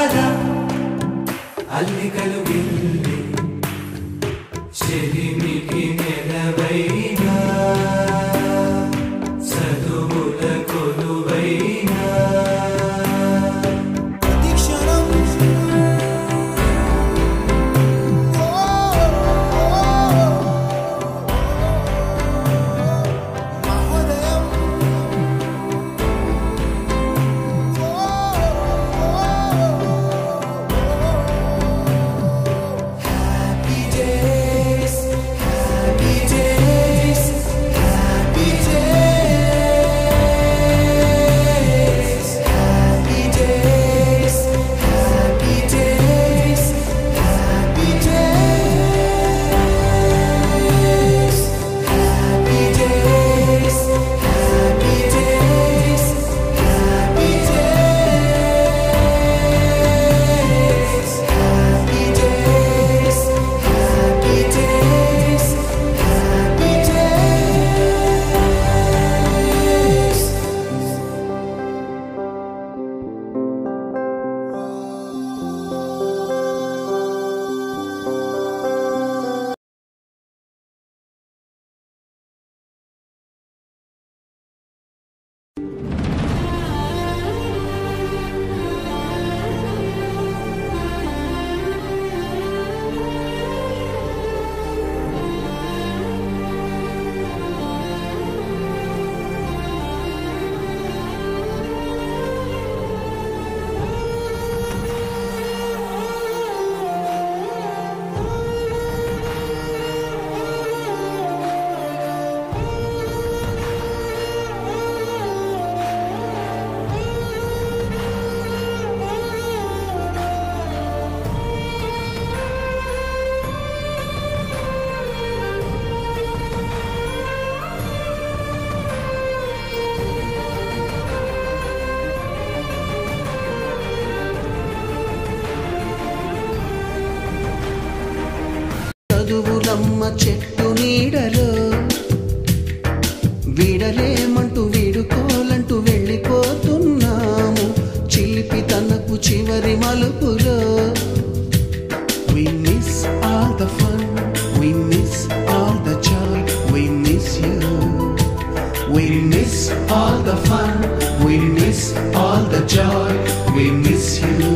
రారా అల్లికలు గిల్లి చెలిమికి నెలవైనా చదువుల కొలువైనా ప్రతిక్షణం మహోదయం happy days happy days happy days happy days happy days happy days happy days happy days happy days happy days happy days happy days చదువులమ్మ చెట్టు నీడలో వీడలేమంటూ వీడుకోలంటూ వెళ్ళిపోతున్నాము చిలిపి తనకు చివరి మలుపులో We miss all the fun, we miss all the joy, we miss you. We miss all the fun, we miss all the joy, we miss you.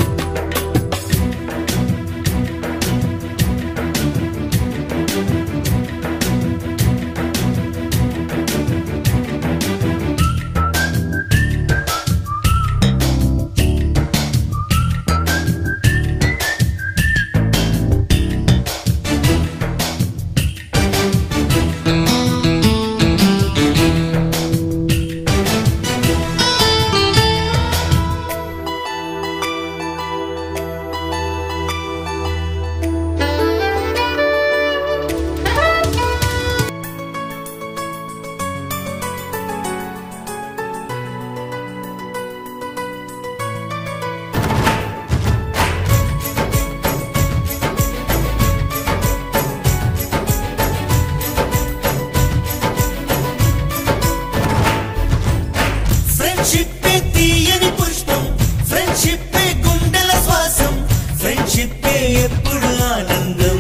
Friendship తీయని పుష్పం ఫ్రెండ్షిప్ గుండెల శ్వాసం ఫ్రెండ్షిప్ ఎప్పుడు ఆనందం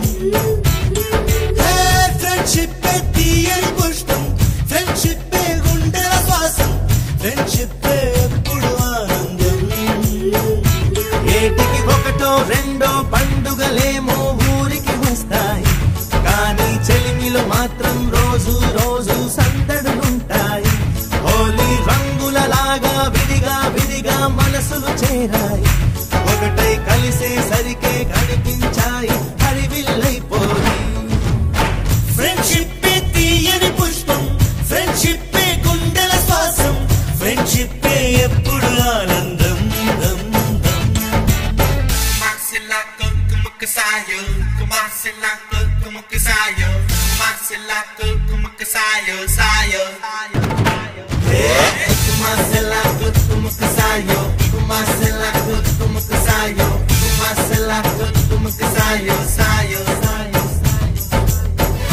ఫ్రెండ్షిప్ తీయని పుష్పం ఫ్రెండ్షిప్ గుండెల శ్వాసం friendship ఎప్పుడు ఆనందం ఏటికి ఒకటో రెండో పండుగలేమో ఊరికి వస్తాయి కానీ చెలిమిలో మాత్రం రోజు రోజు సందడులుంటాయి హోలీ రంగులలాగా విడిగా విడిగా మనసులు చేరాయి ఒకటై కలిసేసరికే కనిపించాయి హరివిల్లైపోయి ఫ్రెండ్షిప్ తీయని పుష్పం ఫ్రెండ్షిప్ గుండెల శ్వాసం ఫ్రెండ్షిప్ ఎప్పుడు ఆనందం దం, దం. Kumasila ko kumakasayo, kumasila ko kumakasayo, kumasila ko kumakasayo, sayo. Kumasela kut kumakasayo, kumasela kut kumakasayo, kumasela kut kumakasayo, sayo, sayo, sayo.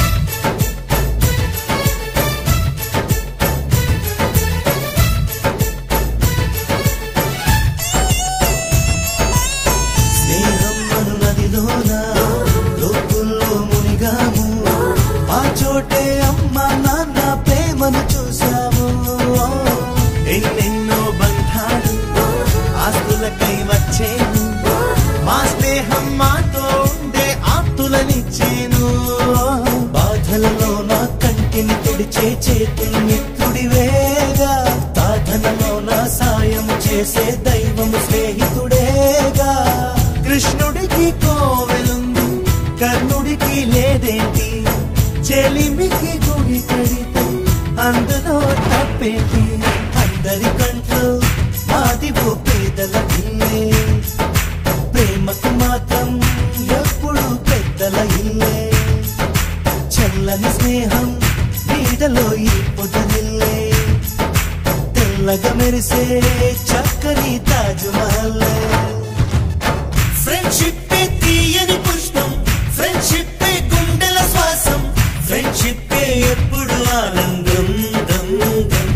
పంచేను మా స్నేహం మాతో ఉండే ఆప్తులనిచ్చేను బాధలలో నా కంటిని తుడిచే చేతులు మిత్రుడివేగా సాధనలో నా సాయం చేసే దైవము స్నేహితుడేగా కృష్ణుడికి కోవెలుంది కర్ణుడికి లేదేంటి చెలిమికి గుడి కడితే అందులో తప్పేంటి అందరి కంట్లో మాది ఓ పేదల ఇల్లే ప్రేమకు మాత్రం ఎప్పుడు పెద్దల ఇల్లే చల్లని స్నేహం నీడలో ఈ పొదలిల్లే తెల్లగా మెరిసే చక్కని తాజ్ మహల్ ఫ్రెండ్షిప్ తీయని పుష్పం ఫ్రెండ్షిప్ గుండెల శ్వాసం ఫ్రెండ్షిప్ ఎప్పుడు ఆనందం దం దం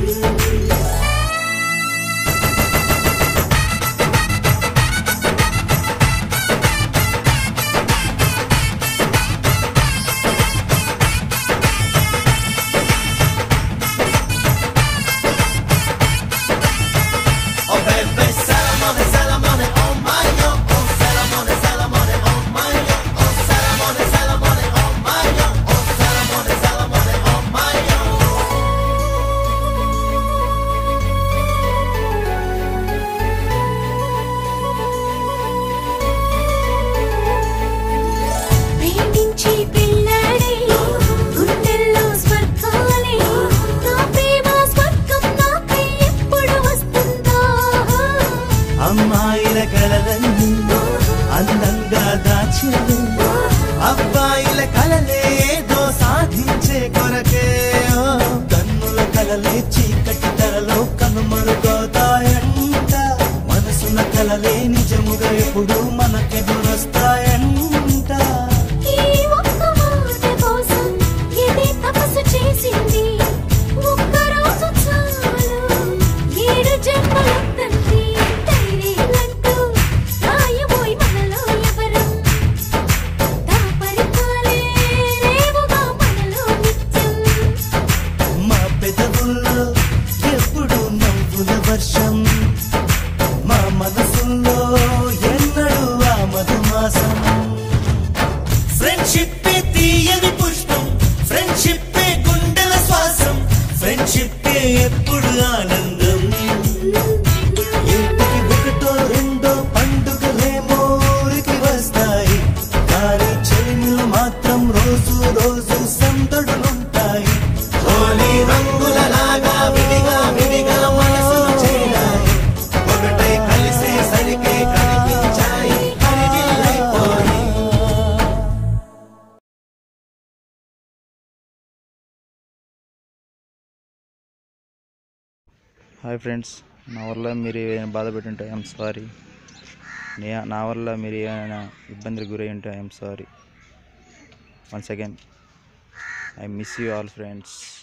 Oh baby, Salamone, Salamone, oh my yo. Oh Salamone, Salamone, oh my yo. Oh Salamone, Salamone, oh my yo. Oh Salamone, Salamone, oh my yo. ప్రేమించి పెళ్ళాడే గుండెల్లో స్వర్గాలే నా ప్రేమ స్వర్గం నాకై ఎప్పుడు వస్తుందో అమ్మాయిల కలలన్నీ అందంగా దాచేది అబ్బాయిల కలలే ఏదో సాధించే కొరకే ఓ. కన్నుల కలలే చీకటి తెరలో కనుమరుగవుతాయంట మనసుల కలలే నిజముగా ఎప్పుడు మనకెదురొస్తాయంట ఈ ఒక్క మాట కోసం ఇది తపస్సు చేసింది ఒక్క రోజు చాలు ఏడు జన్మలొద్దంది ధైర్యాలంటూ రాయబోయి మనలో ఎవరం దాపరికాలే లేవుగా మనలో నిత్యం మా పెదవుల్లో ఎప్పుడు నవ్వుల వర్షం మా మనసుల్లో ఎన్నడూ ఆ మధుమాసం ఫ్రెండ్షిప్ తీయని పుష్పం ఫ్రెండ్షిప్ గుండెల శ్వాసం ఫ్రెండ్షిప్ ఎప్పుడు ఆనందం ఇంటికి ఒకటో రెండో పండుగలేమో ఊరికి వస్తాయి కానీ చెలిమిలు మాత్రం రోజు రోజు సందడులుంటాయి హోలీ రంగులలాగా విడిగా విడిగా మనసులు చేరాయి ఒకటై కలిసే సరికే కనిపించాయి హరివిల్లైపోయి హాయ్ ఫ్రెండ్స్ నా వల్ల మీరు ఏమైనా బాధ పెట్టుంటే ఐఎమ్ సారీ నే నా వల్ల మీరు ఏమైనా ఇబ్బందులకు గురై ఉంటే I'm sorry once again I miss you all friends